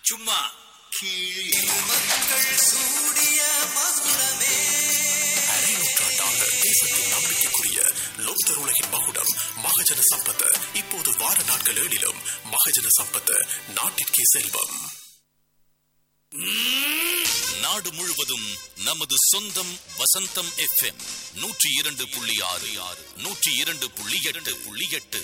சும்மா கீழே மக்கள் சூடிய மகுடமே நூற்றாண்டாக தேசத்தின் நம்பிக்கைக்குரிய லோக்தர் உலகின் மகுடம் மகஜன சம்பத் இப்போது வார நாட்கள் ஏழிலும் மகஜன சம்பத் நாட்டிற்கே செல்வம் நாடு முழுவதும் நமது சொந்தம் வசந்தம் எஃப்எம் நூற்றி இரண்டு புள்ளி ஆறு ஆறு நூற்றி இரண்டு புள்ளி எட்டு புள்ளி எட்டு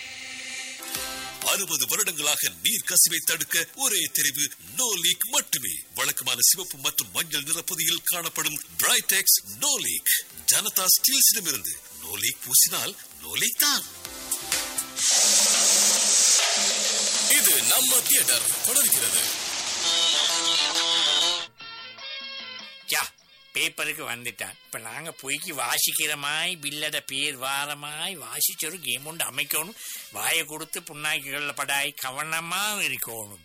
அறுபது வருடங்களாக நீர் கசிவை தடுக்க ஒரே தெரிவு நோ லீக் மட்டுமே வழக்கமான சிவப்பு மற்றும் மஞ்சள் நிற பொதியில் காணப்படும் பிரைடெக்ஸ் நோ லீக் ஜனதா ஸ்டீல்ஸிடமிருந்து நோ லீக் பூசினால் நோ லீக் தான் இது நம்ம தியேட்டர் தொடர்கிறது யா பேப்பருக்கு வந்துட்டான் இப்ப நாங்க பொய்க்கு வாசிக்கிறமாய் பில்லட பேர் வாரமாய் வாசிச்ச ஒரு கேம் ஒன்று அமைக்கணும் வாயை கொடுத்து புண்ணாக்கிகள் படாய் கவனமா இருக்கணும்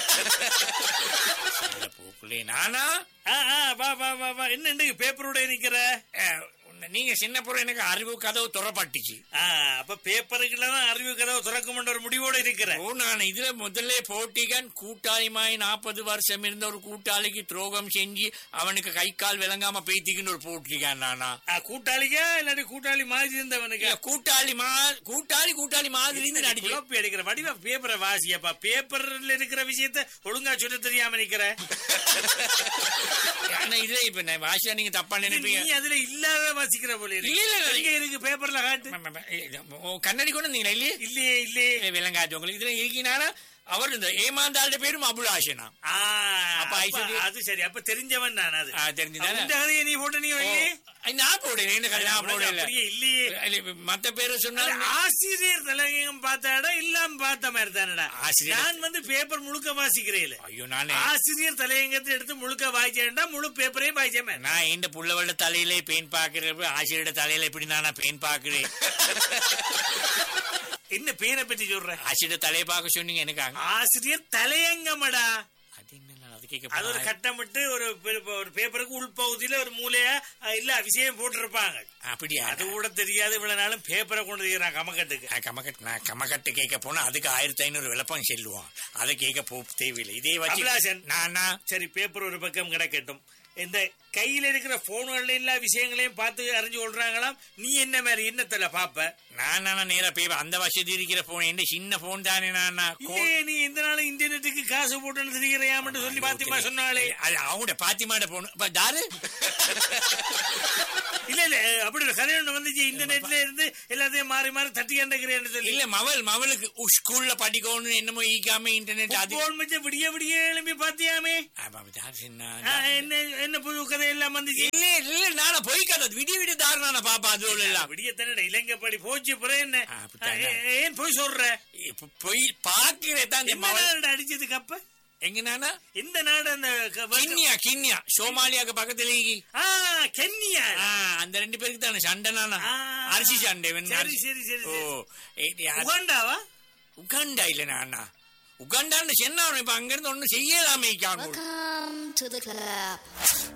சொல்ல போக்குலே நானா ஆ, ஆ, வா வா வா வா என்ன இன்றைக்கு பேப்பரோட நிக்கிற அஹ், உன்னை- நீங்க சின்ன பொருள் எனக்கு அறிவு கதவு துறப்பட்டுச்சு ஆ, அப்ப பேப்பருக்குள்ள தான் அறிவு கதவு திறக்கும்ன்ற ஒரு முடிவோட இருக்கிற ஓ நான் இதுல முதல்ல போட்டிகன் கூட்டாளிமாய் நாற்பது வருஷம் இருந்த ஒரு கூட்டாளிக்கு துரோகம் செஞ்சு அவனுக்கு கை கால் விளங்காம பேத்திக்கின்னு ஒரு போட்டிருக்கான் நானா ஆ, கூட்டாளிக்கா இல்லாட்டி கூட்டாளி மாதிரி இருந்தவனுக்கு இல்ல, கூட்டாளி மா கூட்டாளி கூட்டாளி மாதிரி இருந்து நடிச்சு குழப்பி அடிக்கிற வடிவா பேப்பரை வாசியப்பா பேப்பர்ல இருக்கிற விஷயத்த ஒழுங்கா சொல்ல தெரியாம நிக்கிற ஆனா இதுல இப்ப நான் வாசியா நீங்க தப்பா நீ நினைப்பீங்க அதுல இல்லாத வாசிக்கிற போல இருக்கு. இல்ல, இல்ல, இல்ல. எங்க இருக்கு பேப்பர்ல காட்டு ம, ம, ம, இது, ஓ, கண்ணாடி கொண்டு வந்தீங்களா இல்லையே இல்லையே இல்லையே இல்ல, விளங்காச்சு உங்களுக்கு இதுல இருக்கீங்கன்னா அவர் இந்த ஏமாந்தாளுடைய பேரும் அபுலாஷனா ஆ, அப்ப அப்ப ஐஸ்வர்யா- அது சரி அப்ப தெரிஞ்சவன் நான் அது தெரிஞ்சுதானே இந்த கதையை நீ போட்ட நீ வையே நான் போடுறேன் என்ன கதை நான் போடல அப்படியே இல்லையே இல்ல, இப்ப மத்த பேரு சொன்னாலும் அது ஆசிரியர் தலையங்கம் பார்த்தாடா இல்லாம பார்த்த மாதிரி தானடா ஆசிரியர் நான் வந்து பேப்பர் முழுக்க வாசிக்கிறேன் ஐயோ நானே ஆசிரியர் தலையங்கத்தை எடுத்து முழுக்க வாய்ச்சேன்டா முழு பேப்பரையும் வாய்ச்சேமே நான் இந்த புள்ளவள தலையிலே பெயின் பாக்குறப்ப ஆசிரியரோட தலையில எப்படி நானா பெயின் பாக்குறேன் என்ன பேரை பத்தி சொல்ற ஆசிரியர் தலையை பார்க்க சொன்னீங்க எனக்கு அங்க- ஆசிரியர் தலையங்கமடா அது என்ன நான் அது கேட்க அது ஒரு போறேன். கட்டமிட்டு ஒரு பெ- ஒரு பேப்பருக்கு உள்பகுதியில ஒரு மூலையா அஹ், இல்ல விஷயம் போட்டிருப்பாங்க அப்படியா அது கூட தெரியாது இவ்வளவு நாளும் பேப்பரை கொண்டு இருக்கிறான் கமக்கட்டுக்கு நான் கமக்கட்டு நான் கமக்கட்டு கேட்க போனா அதுக்கு ஆயிரத்தி ஐநூறு விளப்பம் செல்லுவான் அதை கேட்க போ தேவையில்லை இதே வச்சு அபிலாஷன். நானா சரி பேப்பர் ஒரு பக்கம் கிடக்கட்டும் இந்த கையில இருக்கிற போன்கள்ல எல்லா விஷயங்களையும் பார்த்து அறிஞ்சு கொள்றாங்களாம் நீ என்ன மாதிரி என்னத்துல பாப்ப நான் நானா நேரா போய் அந்த வசதி இருக்கிற போன் என்ன சின்ன போன் தானே நானா கோ- இல்லையே நீ இந்த நாள் இன்டர்நெட்டுக்கு காசு போட்டுன்னு திரிகிறையாமட்டு சொல்லி பாத்திமா சொன்னாலே அது அவங்களோட பாத்திமாட போன் இப்ப தாரு இல்ல இல்ல அப்படி ஒரு கதை ஒண்ணு வந்துச்சு இன்டர்நெட்ல இருந்து எல்லாத்தையும் மாறி மாறி தட்டி கண்டுக்கிறேன்னு சொல்லி இல்ல மவள் மவளுக்கு உ- ஸ்கூல்ல படிக்கணும் என்னமோ ஈக்காம இன்டர்நெட் அது போன் வச்சு விடிய விடிய எழுப்பி பாத்தியாமே ஆமா, அப்ப தாரு சின்ன ஆ, என்ன என்ன புது கதை எல்லாம் வந்துச்சு இல்ல இல்ல நானா போய் கதை விடிய விடிய தாரு நானா பாப்பா அது உள்ள எல்லாம் விடிய தானே இலங்கைப்படி போச்சு பிறகு என்ன ஆ, அப்படித்தானே. ஆ, ஏ- ஏன் போய் சொல்ற இப்ப போய் பாக்குறே தான் இந்த எந்த மவள் நாடு அடிச்சதுக்கு அப்ப எங்க நானா எந்த நாடு அந்த க- வர்க்க- கிண்ணியா கிண்ணியா சோமாலியாக்கு பக்கத்துல ஈகி. ஆ கென்னியா ஆ, அந்த ரெண்டு பேருக்கு தானே சண்டை நானா ஆ. அரிசி சண்டை இவன் சரி, அரிசி- சரி, சரி, ஓ சரி. ஏ, யார்- உகாண்டாவா உகாண்டா இல்ல நானா உகாண்டான்னு சொன்னா இப்ப அங்கிருந்து ஒண்ணும் செய்யலாமே Welcome to the club.